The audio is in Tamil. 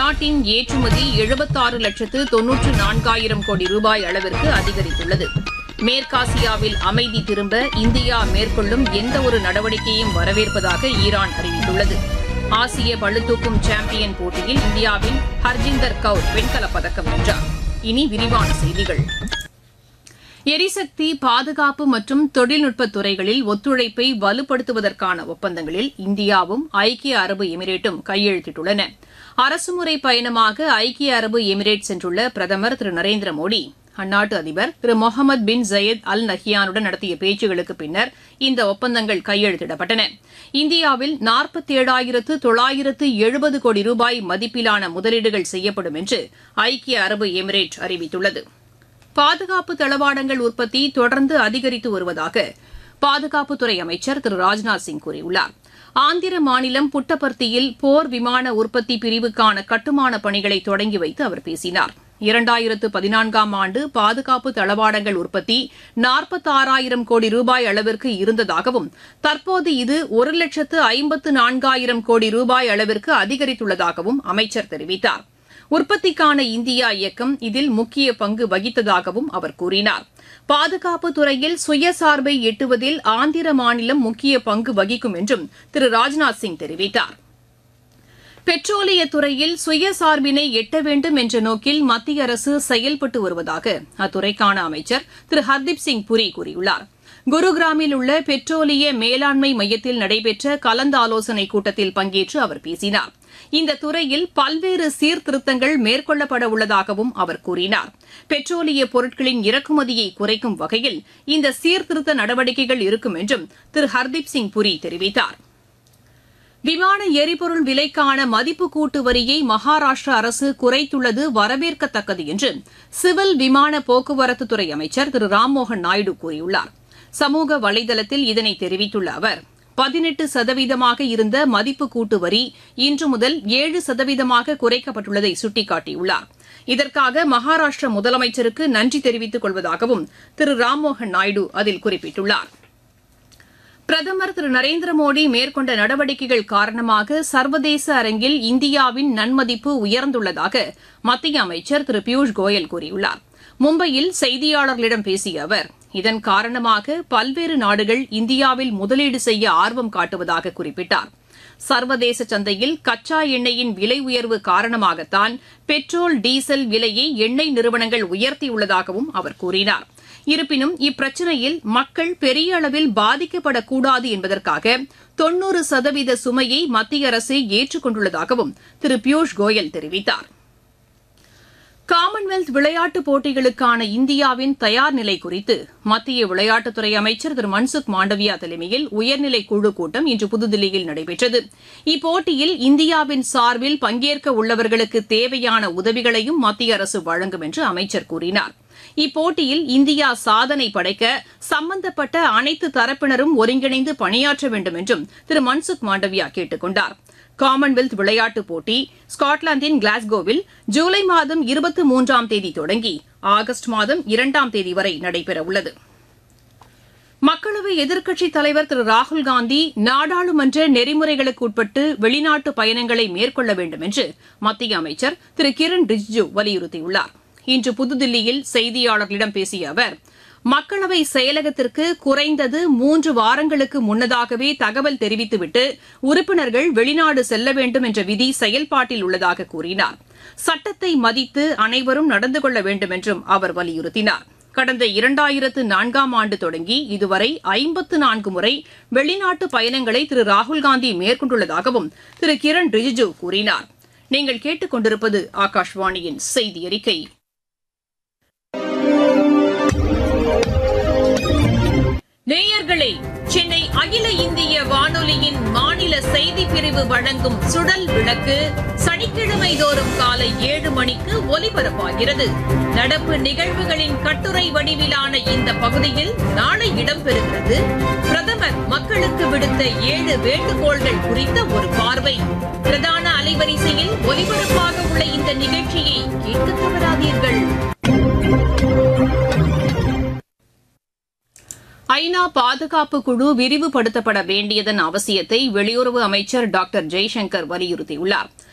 நாட்டின் ஏற்றுமதி எழுபத்தாறு லட்சத்து தொன்னூற்று நான்காயிரம் கோடி ரூபாய் அளவிற்கு அதிகரித்துள்ளது மேற்காசியாவில் அமைதி திரும்ப இந்தியா மேற்கொள்ளும் எந்தவொரு நடவடிக்கையும் வரவேற்பதாக ஈரான் அறிவித்துள்ளது ஆசிய பளுதூக்கும் சாம்பியன் போட்டியில் இந்தியாவின் ஹர்ஜிந்தர் கவுர் வெண்கலப் பதக்கம் வென்றார் இனி விரிவான செய்திகள் எரிசக்தி பாதுகாப்பு மற்றும் தொழில்நுட்ப துறைகளில் ஒத்துழைப்பை வலுப்படுத்துவதற்கான ஒப்பந்தங்களில் இந்தியாவும் ஐக்கிய அரபு எமிரேட்டும் கையெழுத்திட்டுள்ளன அரசுமுறை பயணமாக ஐக்கிய அரபு எமிரேட் சென்றுள்ள பிரதமர் திரு நரேந்திர மோடி அந்நாட்டு அதிபர் திரு முகமது பின் ஜயத் அல் நஹியானுடன் நடத்திய பேச்சுகளுக்கு பின்னர் இந்த ஒப்பந்தங்கள் கையெழுத்திடப்பட்டன இந்தியாவில் நாற்பத்தேழாயிரத்து தொள்ளாயிரத்து எழுபது கோடி ரூபாய் மதிப்பிலான முதலீடுகள் செய்யப்படும் என்று ஐக்கிய அரபு எமிரேட் அறிவித்துள்ளது பாதுகாப்பு தளவாடங்கள் உற்பத்தி தொடர்ந்து அதிகரித்து வருவதாக பாதுகாப்புத்துறை அமைச்சர் திரு ராஜ்நாத் சிங் கூறியுள்ளார் ஆந்திர மாநிலம் புட்டபர்த்தியில் போர் விமான உற்பத்தி பிரிவுக்கான கட்டுமான பணிகளை தொடங்கி வைத்து அவர் பேசினார் இரண்டாயிரத்து பதினான்காம் ஆண்டு பாதுகாப்பு தளவாடங்கள் உற்பத்தி நாற்பத்தாறாயிரம் கோடி ரூபாய் அளவிற்கு இருந்ததாகவும் தற்போது இது ஒரு லட்சத்து ஐம்பத்து நான்காயிரம் கோடி ரூபாய் அளவிற்கு அதிகரித்துள்ளதாகவும் அமைச்சர் தெரிவித்தார் உற்பத்திக்கான இந்தியா இயக்கம் இதில் முக்கிய பங்கு வகித்ததாகவும் அவர் கூறினார் பாதுகாப்பு துறையில் சுயசார்பை எட்டுவதில் ஆந்திர மாநிலம் முக்கிய பங்கு வகிக்கும் என்றும் திரு ராஜ்நாத் சிங் தெரிவித்தார் பெட்ரோலிய துறையில் சுயசார்பினை எட்ட வேண்டும் என்ற நோக்கில் மத்திய அரசு செயல்பட்டு வருவதாக அத்துறைக்கான அமைச்சர் திரு ஹர்தீப் சிங் புரி கூறியுள்ளார் குருகிராமில் உள்ள பெட்ரோலிய மேலாண்மை மையத்தில் நடைபெற்ற கலந்தாலோசனைக் கூட்டத்தில் பங்கேற்று அவர் பேசினார் இந்த துறையில் பல்வேறு சீர்திருத்தங்கள் மேற்கொள்ளப்பட உள்ளதாகவும் அவர் கூறினார் பெட்ரோலிய பொருட்களின் இறக்குமதியை குறைக்கும் வகையில் இந்த சீர்திருத்த நடவடிக்கைகள் இருக்கும் என்றும் திரு ஹர்தீப் சிங் புரி தெரிவித்தார் விமான எரிபொருள் விலைக்கான மதிப்பு கூட்டு வரியை மகாராஷ்டிரா அரசு குறைத்துள்ளது வரவேற்கத்தக்கது என்று சிவில் விமான போக்குவரத்துத்துறை அமைச்சர் திரு ராம்மோகன் நாயுடு கூறியுள்ளார் சமூக வலைதளத்தில் இதனை தெரிவித்துள்ள அவர் பதினெட்டு சதவீதமாக இருந்த மதிப்பு கூட்டு வரி இன்று முதல் ஏழு சதவீதமாக குறைக்கப்பட்டுள்ளதை சுட்டிக்காட்டியுள்ளார் இதற்காக மகாராஷ்டிர முதலமைச்சருக்கு நன்றி தெரிவித்துக் கொள்வதாகவும் திரு ராம்மோகன் நாயுடு அதில் குறிப்பிட்டுள்ளார் பிரதமர் திரு நரேந்திர மோடி மேற்கொண்ட நடவடிக்கைகள் காரணமாக சர்வதேச அரங்கில் இந்தியாவின் நன்மதிப்பு உயர்ந்துள்ளதாக மத்திய அமைச்சர் திரு பியூஷ் கோயல் கூறியுள்ளார் மும்பையில் செய்தியாளர்களிடம் பேசிய அவர் இதன் காரணமாக பல்வேறு நாடுகள் இந்தியாவில் முதலீடு செய்ய ஆர்வம் காட்டுவதாக குறிப்பிட்டார் சர்வதேச சந்தையில் கச்சா எண்ணெயின் விலை உயர்வு காரணமாகத்தான் பெட்ரோல் டீசல் விலையை எண்ணெய் நிறுவனங்கள் உயர்த்தியுள்ளதாகவும் அவர் கூறினார் இருப்பினும் இப்பிரச்சினையில் மக்கள் பெரிய அளவில் பாதிக்கப்படக்கூடாது என்பதற்காக தொன்னூறு சதவீத சுமையை மத்திய அரசு ஏற்றுக் கொண்டுள்ளதாகவும் திரு பியூஷ் கோயல் தெரிவித்தார் காமன்வெல்த் விளையாட்டுப் போட்டிகளுக்கான இந்தியாவின் தயார் நிலை குறித்து மத்திய விளையாட்டுத்துறை அமைச்சர் திரு மன்சுக் மாண்டவியா தலைமையில் உயர்நிலை குழு கூட்டம் இன்று புதுதில்லியில் நடைபெற்றது இப்போட்டியில் இந்தியாவின் சார்பில் பங்கேற்க உள்ளவர்களுக்கு தேவையான உதவிகளையும் மத்திய அரசு வழங்கும் என்று அமைச்சர் கூறினார் இப்போட்டியில் இந்தியா சாதனை படைக்க சம்பந்தப்பட்ட அனைத்து தரப்பினரும் ஒருங்கிணைந்து பணியாற்ற வேண்டும் என்றும் திரு மன்சுக் மாண்டவியா கேட்டுக் கொண்டார் காமன்வெல்த் விளையாட்டுப் போட்டி ஸ்காட்லாந்தின் கிளாஸ்கோவில் ஜூலை மாதம் இருபத்தி மூன்றாம் தேதி தொடங்கி ஆகஸ்ட் மாதம் இரண்டாம் தேதி வரை நடைபெறவுள்ளது மக்களவை எதிர்க்கட்சித் தலைவர் திரு ராகுல்காந்தி நாடாளுமன்ற நெறிமுறைகளுக்கு உட்பட்டு வெளிநாட்டு பயணங்களை மேற்கொள்ள வேண்டும் என்று மத்திய அமைச்சர் திரு கிரண் ரிஜிஜு வலியுறுத்தியுள்ளார் இன்று புதுதில்லியில் செய்தியாளர்களிடம் பேசிய அவர் மக்களவை செயலகத்திற்கு குறைந்தது மூன்று வாரங்களுக்கு முன்னதாகவே தகவல் தெரிவித்துவிட்டு உறுப்பினர்கள் வெளிநாடு செல்ல வேண்டும் என்ற விதி செயல்பாட்டில் உள்ளதாக கூறினார் சட்டத்தை மதித்து அனைவரும் நடந்து கொள்ள வேண்டும் என்றும் அவர் வலியுறுத்தினார் கடந்த இரண்டாயிரத்து நான்காம் ஆண்டு தொடங்கி இதுவரை ஐம்பத்து நான்கு முறை வெளிநாட்டு பயணங்களை திரு ராகுல்காந்தி மேற்கொண்டுள்ளதாகவும் திரு கிரண் ரிஜிஜு கூறினார் நீங்கள் கேட்டுக் கொண்டிருப்பது ஆகாஷ்வாணியின் செய்தி அறிக்கை நேயர்களே சென்னை அகில இந்திய வானொலியின் மாநில செய்தி பிரிவு வழங்கும் சுடல் விளக்கு சனிக்கிழமை தோறும் காலை ஏழு மணிக்கு ஒலிபரப்பாகிறது நடப்பு நிகழ்வுகளின் கட்டுரை வடிவிலான இந்த பகுதியில் நாளை இடம்பெறுகிறது பிரதமர் மக்களுக்கு விடுத்த ஏழு வேண்டுகோள்கள் குறித்த ஒரு பார்வை பிரதான அலைவரிசையில் ஒலிபரப்பாக உள்ள இந்த நிகழ்ச்சியை கேட்க தவறாதீர்கள் ஐநா பாதுகாப்பு குழு விரிவுபடுத்தப்பட வேண்டியதன் அவசியத்தை வெளியுறவு அமைச்சர் டாக்டர் ஜெய்சங்கர் வலியுறுத்தியுள்ளார்